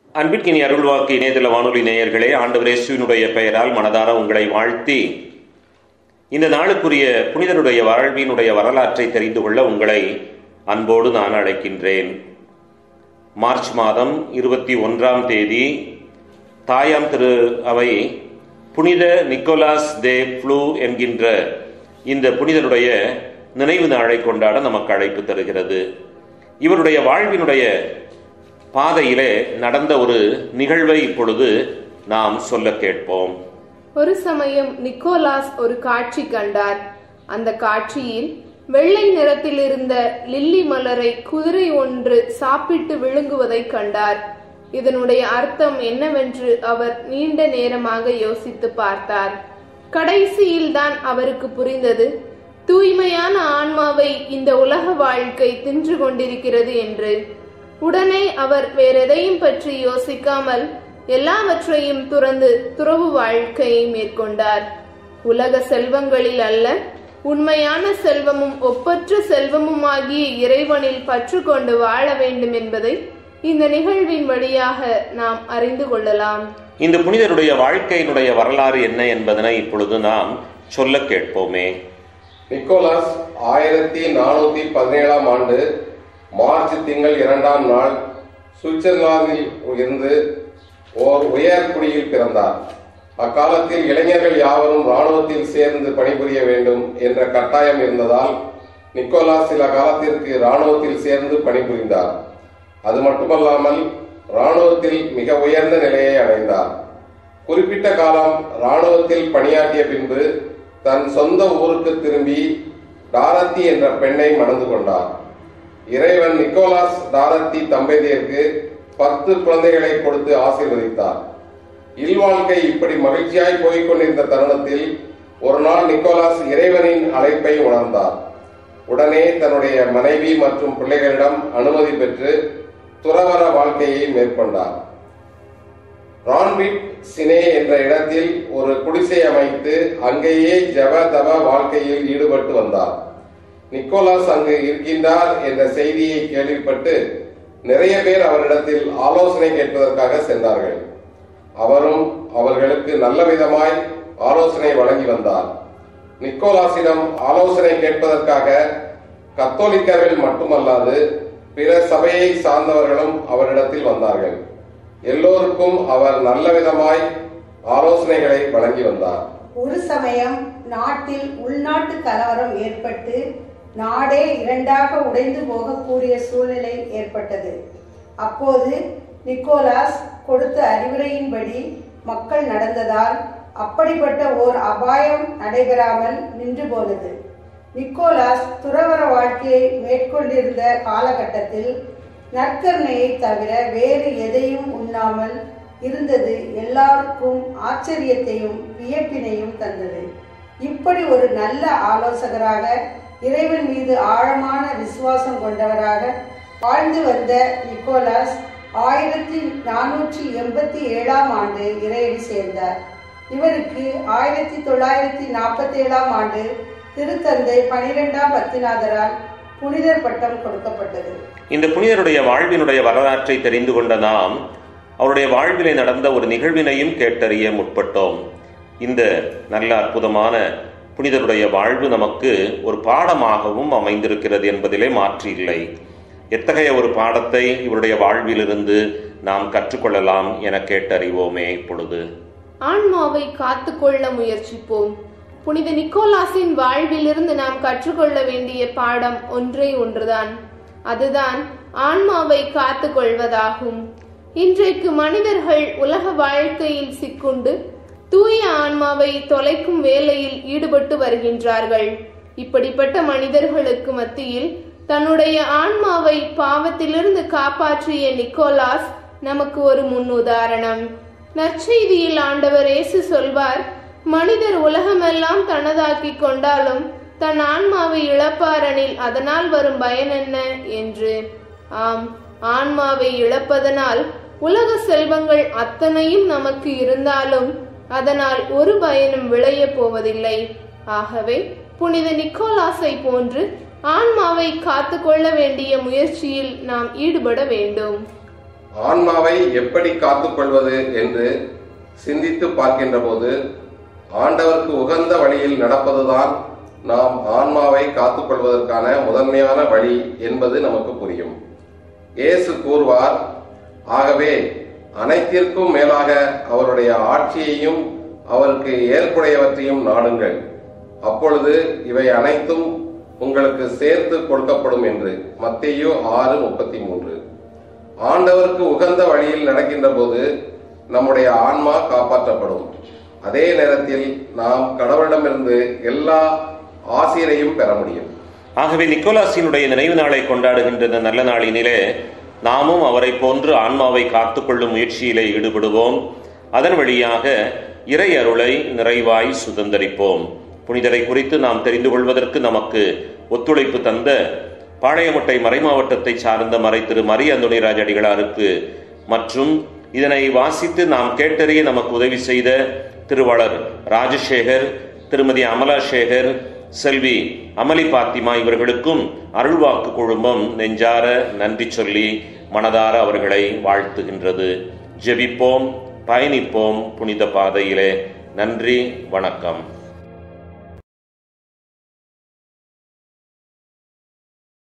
அன்பிற்கினி அருள்வாக்கு இணையதள வானொலி நேயர்களே ஆண்டவர் இயேசுவினுடைய பெயரால் மனதார உங்களை வாழ்த்தி இந்த நாளுக்குரிய புனிதருடைய வாழ்வினுடைய வரலாற்றை தெரிந்து கொள்ள உங்களை அன்போடு நான் அழைக்கின்றேன் மார்ச் மாதம் இருபத்தி ஒன்றாம் தேதி தாயாம் திரு அவை புனித நிக்கோலாஸ் தே ஃப்ளூ என்கின்ற இந்த புனிதருடைய நினைவு நாளை கொண்டாட நமக்கு அழைப்பு தருகிறது இவருடைய வாழ்வினுடைய பாதையிலே நடந்த ஒரு நிகழ்வை இப்பொழுது நாம் சொல்ல கேட்போம் ஒரு சமயம் நிக்கோலாஸ் ஒரு காட்சி கண்டார் அந்த காட்சியில் வெள்ளை நிறத்தில் இருந்த லில்லி மலரை குதிரை ஒன்று சாப்பிட்டு விழுங்குவதைக் கண்டார் இதனுடைய அர்த்தம் என்னவென்று அவர் நீண்ட நேரமாக யோசித்து பார்த்தார் கடைசியில் தான் அவருக்கு புரிந்தது தூய்மையான ஆன்மாவை இந்த உலக வாழ்க்கை தின்று கொண்டிருக்கிறது என்று உடனே அவர் வேறெதையும் பற்றி யோசிக்காமல் எல்லாவற்றையும் துறந்து துறவு வாழ்க்கையை மேற்கொண்டார் உலக செல்வங்களில் அல்ல உண்மையான செல்வமும் ஒப்பற்ற செல்வமுமாகிய இறைவனில் பற்று கொண்டு வாழ வேண்டும் என்பதை இந்த நிகழ்வின் வழியாக நாம் அறிந்து கொள்ளலாம் இந்த புனிதருடைய வாழ்க்கையினுடைய வரலாறு என்ன என்பதனை இப்பொழுது நாம் சொல்ல கேட்போமே நிக்கோலாஸ் ஆயிரத்தி நானூத்தி பதினேழாம் ஆண்டு மார்ச் திங்கள் இரண்டாம் நாள் சுவிட்சர்லாந்தில் இருந்து ஓர் உயர்குடியில் பிறந்தார் அக்காலத்தில் இளைஞர்கள் யாவரும் இராணுவத்தில் சேர்ந்து பணிபுரிய வேண்டும் என்ற கட்டாயம் இருந்ததால் நிக்கோலாஸ் சில காலத்திற்கு இராணுவத்தில் சேர்ந்து பணிபுரிந்தார் அது மட்டுமல்லாமல் இராணுவத்தில் மிக உயர்ந்த நிலையை அடைந்தார் குறிப்பிட்ட காலம் இராணுவத்தில் பணியாற்றிய பின்பு தன் சொந்த ஊருக்கு திரும்பி டாரத்தி என்ற பெண்ணை மணந்து கொண்டார் இறைவன் நிக்கோலாஸ் டாரத்தி தம்பதியருக்கு பத்து குழந்தைகளை கொடுத்து ஆசீர்வதித்தார் இல்வாழ்க்கை இப்படி மகிழ்ச்சியாய் போய்க் கொண்டிருந்த தருணத்தில் ஒரு நாள் நிக்கோலாஸ் இறைவனின் அழைப்பை உணர்ந்தார் உடனே தன்னுடைய மனைவி மற்றும் பிள்ளைகளிடம் அனுமதி பெற்று துறவர வாழ்க்கையை மேற்கொண்டார் ரான்விட் சினே என்ற இடத்தில் ஒரு குடிசை அமைத்து அங்கேயே ஜப தப வாழ்க்கையில் ஈடுபட்டு வந்தார் நிக்கோலாஸ் அங்கு இருக்கின்றார் என்ற செய்தியை கேள்விப்பட்டு நிறைய பேர் அவரிடத்தில் ஆலோசனை கேட்பதற்காக சென்றார்கள் அவரும் அவர்களுக்கு நல்ல விதமாய் ஆலோசனை வழங்கி வந்தார் நிக்கோலாசிடம் ஆலோசனை கேட்பதற்காக கத்தோலிக்கர்கள் மட்டுமல்லாது பிற சபையை சார்ந்தவர்களும் அவரிடத்தில் வந்தார்கள் எல்லோருக்கும் அவர் நல்ல விதமாய் ஆலோசனைகளை வழங்கி வந்தார் ஒரு சமயம் நாட்டில் உள்நாட்டு கலவரம் ஏற்பட்டு நாடே இரண்டாக உடைந்து போகக்கூடிய சூழ்நிலை ஏற்பட்டது அப்போது நிக்கோலாஸ் கொடுத்த அறிவுரையின்படி மக்கள் நடந்ததால் அப்படிப்பட்ட ஓர் அபாயம் நடைபெறாமல் நின்று போனது நிக்கோலாஸ் துறவர வாழ்க்கையை மேற்கொண்டிருந்த காலகட்டத்தில் நற்கருணையை தவிர வேறு எதையும் உண்ணாமல் இருந்தது எல்லாருக்கும் ஆச்சரியத்தையும் வியப்பினையும் தந்தது இப்படி ஒரு நல்ல ஆலோசகராக இறைவன் மீது ஆழமான விசுவாசம் கொண்டவராக வாழ்ந்து வந்த நிக்கோலாஸ் ஆயிரத்தி நானூற்றி எண்பத்தி ஏழாம் ஆண்டு இறையடி சேர்ந்தார் இவருக்கு ஆயிரத்தி தொள்ளாயிரத்தி நாற்பத்தி ஏழாம் ஆண்டு திருத்தந்தை பனிரெண்டாம் பத்திநாதரால் புனிதர் பட்டம் கொடுக்கப்பட்டது இந்த புனிதருடைய வாழ்வினுடைய வரலாற்றை தெரிந்து கொண்ட நாம் அவருடைய வாழ்விலே நடந்த ஒரு நிகழ்வினையும் கேட்டறிய முற்பட்டோம் இந்த நல்ல அற்புதமான புனிதருடைய வாழ்வு நமக்கு ஒரு பாடமாகவும் அமைந்திருக்கிறது என்பதிலே மாற்று இல்லை எத்தகைய ஒரு பாடத்தை இவருடைய வாழ்விலிருந்து நாம் கற்றுக்கொள்ளலாம் என கேட்டறிவோமே இப்பொழுது ஆன்மாவை காத்துக்கொள்ள முயற்சிப்போம் புனித நிக்கோலாஸின் வாழ்விலிருந்து நாம் கற்றுக்கொள்ள வேண்டிய பாடம் ஒன்றே ஒன்றுதான் அதுதான் ஆன்மாவை காத்துக்கொள்வதாகும் இன்றைக்கு மனிதர்கள் உலக வாழ்க்கையில் சிக்குண்டு தூய ஆன்மாவை தொலைக்கும் வேலையில் ஈடுபட்டு வருகின்றார்கள் இப்படிப்பட்ட மனிதர்களுக்கு மத்தியில் தன்னுடைய ஆன்மாவை பாவத்திலிருந்து காப்பாற்றிய நிக்கோலாஸ் நமக்கு ஒரு முன் உதாரணம் நற்செய்தியில் ஆண்டவர் இயேசு சொல்வார் மனிதர் உலகமெல்லாம் தனதாக்கிக் கொண்டாலும் தன் ஆன்மாவை இழப்பாரெனில் அதனால் வரும் பயன் என்ன என்று ஆம் ஆன்மாவை இழப்பதனால் உலக செல்வங்கள் அத்தனையும் நமக்கு இருந்தாலும் அதனால் ஒரு பயனும் விளையப் போவதில்லை ஆகவே புனித நிக்கோலாஸை போன்று ஆன்மாவை காத்துக்கொள்ள வேண்டிய முயற்சியில் நாம் ஈடுபட வேண்டும் ஆன்மாவை எப்படி காத்துக்கொள்வது என்று சிந்தித்து பார்க்கின்ற போது ஆண்டவருக்கு உகந்த வழியில் நடப்பதுதான் நாம் ஆன்மாவை காத்துக்கொள்வதற்கான முதன்மையான வழி என்பது நமக்கு புரியும் இயேசு கூறுவார் ஆகவே அனைத்திற்கும் மேலாக அவருடைய ஆட்சியையும் அவருக்கு ஏற்புடையவற்றையும் நாடுங்கள் அப்பொழுது இவை அனைத்தும் உங்களுக்கு சேர்த்து கொடுக்கப்படும் என்று மத்தேயு ஆறு முப்பத்தி மூன்று ஆண்டவருக்கு உகந்த வழியில் நடக்கின்ற போது நம்முடைய ஆன்மா காப்பாற்றப்படும் அதே நேரத்தில் நாம் கடவுளிடமிருந்து எல்லா ஆசிரியரையும் பெற முடியும் ஆகவே நிக்கோலாசினுடைய நினைவு நாளை கொண்டாடுகின்ற இந்த நல்ல நாளினிலே நாமும் அவரை போன்று ஆன்மாவை காத்துக்கொள்ளும் முயற்சியிலே ஈடுபடுவோம் அதன் வழியாக இறை அருளை நிறைவாய் சுதந்தரிப்போம் புனிதரை குறித்து நாம் தெரிந்து கொள்வதற்கு நமக்கு ஒத்துழைப்பு தந்த பாளையமுட்டை மறைமாவட்டத்தை சார்ந்த மறை திரு மரி அந்தோணிராஜ் அடிகளாருக்கு மற்றும் இதனை வாசித்து நாம் கேட்டறிய நமக்கு உதவி செய்த திருவாளர் ராஜசேகர் திருமதி அமலா சேகர் செல்வி அமளி பாத்திமா இவர்களுக்கும் அருள்வாக்கு குழுமம் நெஞ்சார நன்றி சொல்லி மனதார அவர்களை வாழ்த்துகின்றது ஜெபிப்போம் பயணிப்போம் புனித பாதையிலே நன்றி வணக்கம்